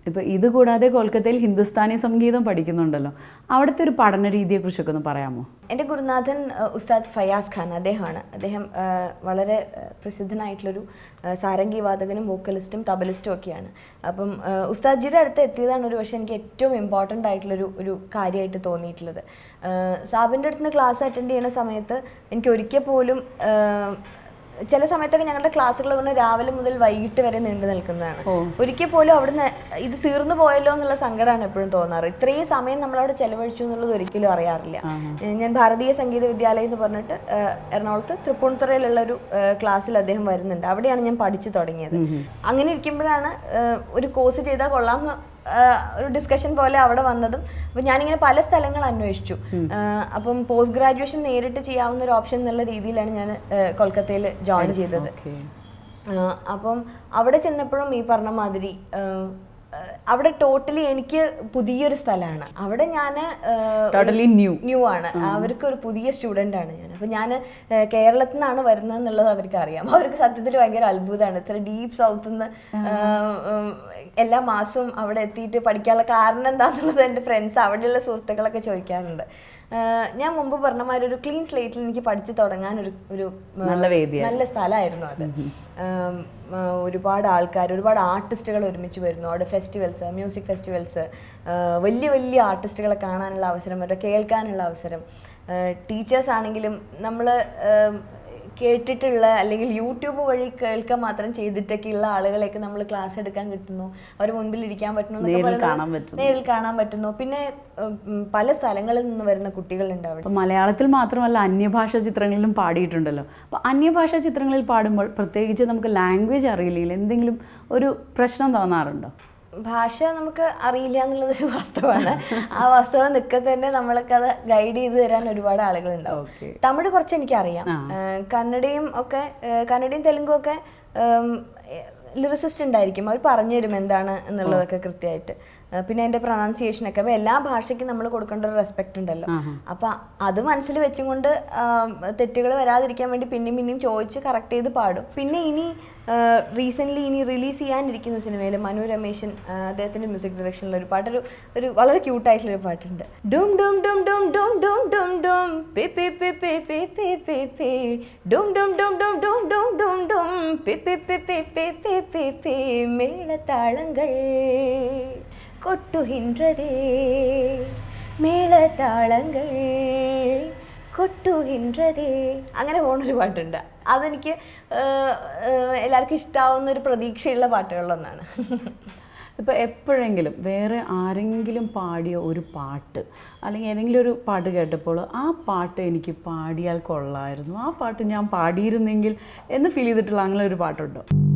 ഇപ്പോൾ ഇത് കൂടാതെ കൊൽക്കത്തയിൽ ഹിന്ദുസ്ഥാനി സംഗീതം പഠിക്കുന്നുണ്ടല്ലോ അവിടുത്തെ ഒരു പഠന രീതിയെക്കുറിച്ചൊക്കെ ഒന്ന് പറയാമോ എൻ്റെ ഗുരുനാഥൻ അഹ്, ഉസ്താദ് ഫയാസ് ഖാൻ അദ്ദേഹമാണ് അദ്ദേഹം അഹ്, വളരെ അഹ്, പ്രസിദ്ധനായിട്ടുള്ളൊരു അഹ്, സാരംഗി വാദകനും വോക്കലിസ്റ്റും തബലിസ്റ്റും ഒക്കെയാണ് അപ്പം അഹ്, ഉസ്താദ്ജിയുടെ അടുത്ത് എത്തിയതാണ് ഒരു പക്ഷേ എനിക്ക് ഏറ്റവും ഇമ്പോർട്ടൻ്റ് ആയിട്ടുള്ളൊരു ഒരു കാര്യമായിട്ട് തോന്നിയിട്ടുള്ളത് അഹ്, സാബിൻ്റെ അടുത്ത് നിന്ന് ക്ലാസ് അറ്റൻഡ് ചെയ്യുന്ന സമയത്ത് എനിക്ക് ഒരിക്കൽ പോലും അഹ്, ചില സമയത്തൊക്കെ ഞങ്ങളുടെ ക്ലാസ്സുകൾ പറഞ്ഞാൽ രാവിലെ മുതൽ വൈകിട്ട് വരെ നീണ്ടു നിൽക്കുന്നതാണ് ഒരിക്കൽ പോലും അവിടുന്ന് ഇത് തീർന്നു പോയല്ലോ എന്നുള്ള സങ്കടമാണ് എപ്പോഴും തോന്നാറ് ഇത്രയും സമയം നമ്മൾ അവിടെ ചെലവഴിച്ചു എന്നുള്ളത് ഒരിക്കലും അറിയാറില്ല ഏഹ് ഞാൻ ഭാരതീയ സംഗീത വിദ്യാലയം എന്ന് പറഞ്ഞിട്ട് ഏഹ് എറണാകുളത്ത് തൃപ്പൂണിത്തുറയിലുള്ള ഒരു ഏഹ് ക്ലാസ്സിൽ അദ്ദേഹം വരുന്നുണ്ട് അവിടെയാണ് ഞാൻ പഠിച്ചു തുടങ്ങിയത് അങ്ങനെ ഇരിക്കുമ്പോഴാണ് ഏഹ് ഒരു കോഴ്സ് ചെയ്താൽ കൊള്ളാം എന്ന് ആഹ് ഒരു ഡിസ്കഷൻ പോലെ അവിടെ വന്നതും അപ്പം ഞാനിങ്ങനെ പല സ്ഥലങ്ങൾ അന്വേഷിച്ചു ആഹ് അപ്പം പോസ്റ്റ് ഗ്രാജുവേഷൻ നേരിട്ട് ചെയ്യാവുന്ന ഒരു ഓപ്ഷൻ എന്നുള്ള രീതിയിലാണ് ഞാൻ കൊൽക്കത്തയിൽ ജോയിൻ ചെയ്തത് ആഹ് അപ്പം അവിടെ ചെന്നപ്പോഴും ഈ പറഞ്ഞ മാതിരി ആഹ് ആഹ് അവിടെ ടോട്ടലി എനിക്ക് പുതിയൊരു സ്ഥലമാണ് അവിടെ ഞാൻ ടോട്ടലി ന്യൂ ന്യൂ ആണ് അവർക്ക് ഒരു പുതിയ സ്റ്റുഡൻ്റ് ആണ് ഞാൻ അപ്പോൾ ഞാൻ കേരളത്തിൽ നിന്നാണ് വരുന്നത് എന്നുള്ളത് അവർക്ക് അറിയാം അവർക്ക് സത്യത്തിൽ ഭയങ്കര അത്ഭുതമാണ് ഇത്ര ഡീപ്പ് സൗത്ത് നിന്ന് എല്ലാ മാസവും അവിടെ എത്തിയിട്ട് പഠിക്കാനുള്ള കാരണം എന്താണെന്നുള്ളത് എൻ്റെ ഫ്രണ്ട്സ് അവിടെയുള്ള സുഹൃത്തുക്കളൊക്കെ ചോദിക്കാറുണ്ട് ആഹ് ഞാൻ മുമ്പ് പറഞ്ഞ മാതിരി ഒരു ക്ലീൻ സ്ലേറ്റിൽ എനിക്ക് പഠിച്ചു തുടങ്ങാൻ ഒരു ഒരു ഉം, നല്ല വേദിയായിരുന്നു. നല്ല സ്ഥലമായിരുന്നു അത് ആം, ആ, ഒരുപാട് ആൾക്കാർ ഒരുപാട് ആർട്ടിസ്റ്റുകൾ ഒരുമിച്ച് വരുന്നു അവിടെ ഫെസ്റ്റിവൽസ് മ്യൂസിക് ഫെസ്റ്റിവൽസ് വലിയ വലിയ ആർട്ടിസ്റ്റുകളെ കാണാനുള്ള അവസരം അവരെ കേൾക്കാനുള്ള അവസരം ടീച്ചേഴ്സ് ആണെങ്കിലും നമ്മൾ കേട്ടിട്ടുള്ള അല്ലെങ്കിൽ യൂട്യൂബ് വഴി കേൾക്കാൻ മാത്രം ചെയ്തിട്ടൊക്കെയുള്ള ആളുകളെയൊക്കെ നമ്മൾ ക്ലാസ് എടുക്കാൻ കിട്ടുന്നു അവർ മുൻപിൽ ഇരിക്കാൻ പറ്റുന്നു എന്നൊക്കെ നേരിൽ പറയുന്നത് കാണാൻ പറ്റുന്നു. നേരിൽ കാണാൻ പറ്റുന്നു പിന്നെ ഉം, ഉം, പല സ്ഥലങ്ങളിൽ നിന്ന് വരുന്ന കുട്ടികളുണ്ട് അവിടെ അപ്പോൾ മലയാളത്തിൽ മാത്രമല്ല അന്യഭാഷാ ചിത്രങ്ങളിലും പാടിയിട്ടുണ്ടല്ലോ അപ്പോൾ അന്യഭാഷാ ചിത്രങ്ങളിൽ പാടുമ്പോൾ പ്രത്യേകിച്ച് നമുക്ക് ലാംഗ്വേജ് അറിയില്ലെങ്കിൽ എന്തെങ്കിലും ഒരു പ്രശ്നം തോന്നാറുണ്ടോ ഭാഷ നമുക്ക് അറിയില്ല എന്നുള്ളതൊരു വാസ്തവമാണ് ആ വാസ്തവം നിൽക്കെ തന്നെ നമ്മൾക്ക് അത് ഗൈഡ് ചെയ്ത് തരാൻ ഒരുപാട് ആളുകളുണ്ടാവും Okay. തമിഴ് കുറച്ച് എനിക്കറിയാം ഏഹ് കന്നഡയും ഒക്കെ ഏഹ് കന്നഡയും തെലുങ്കും ഒക്കെ ലിറിസിസ്റ്റ് ഉണ്ടായിരിക്കും അവർ പറഞ്ഞു തരും എന്താണ് എന്നുള്ളതൊക്കെ കൃത്യമായിട്ട് ഏഹ് പിന്നെ അതിന്റെ പ്രൊണൗൺസിയേഷൻ ഒക്കെ അപ്പോൾ എല്ലാ ഭാഷയ്ക്കും നമ്മൾ കൊടുക്കേണ്ട ഒരു റെസ്പെക്ട് ഉണ്ടല്ലോ അപ്പൊ അത് മനസ്സിൽ വെച്ചുകൊണ്ട് തെറ്റുകൾ വരാതിരിക്കാൻ വേണ്ടി പിന്നെയും പിന്നെയും ചോദിച്ച് കറക്റ്റ് ചെയ്ത് പാടും പിന്നെ ഇനി റീസെന്റ് ഇനി റിലീസ് ചെയ്യാനിരിക്കുന്ന സിനിമയിൽ മനു രമേശൻ ആ, അദ്ദേഹത്തിന്റെ മ്യൂസിക് ഡയറക്ഷനിൽ ഒരു പാട്ട് ഒരു ഒരു വളരെ ക്യൂട്ടായിട്ടുള്ള ഒരു പാട്ടുണ്ട് ഡും ഡും ഡും ഡും ഡും ഡും ഡും ഡും പി പി പി പി പി പി പി പി ഡും ഡും ഡും ഡും ഡും ഡും ഡും ഡും പി പി പി പി പി പി പി പി മേളത്താളങ്ങൾ കൊട്ടുகின்றதே മേളത്താളങ്ങൾ കൊട്ടുகின்றதേ അങ്ങനെ പോകുന്നൊരു പാട്ടുണ്ട് അതെനിക്ക് ഏഹ്, ഏഹ്, എല്ലാവർക്കും ഇഷ്ടാവുന്ന ഒരു പ്രതീക്ഷയുള്ള പാട്ടുകളിലൊന്നാണ് ഇപ്പോൾ എപ്പോഴെങ്കിലും വേറെ ആരെങ്കിലും പാടിയ ഒരു പാട്ട് അല്ലെങ്കിൽ ഏതെങ്കിലും ഒരു പാട്ട് കേട്ടപ്പോൾ ആ പാട്ട് എനിക്ക് പാടിയാൽ കൊള്ളായിരുന്നു ആ പാട്ട് ഞാൻ പാടിയിരുന്നെങ്കിൽ എന്ന് ഫീൽ ചെയ്തിട്ടുള്ള അങ്ങനെ ഒരു പാട്ടുണ്ടോ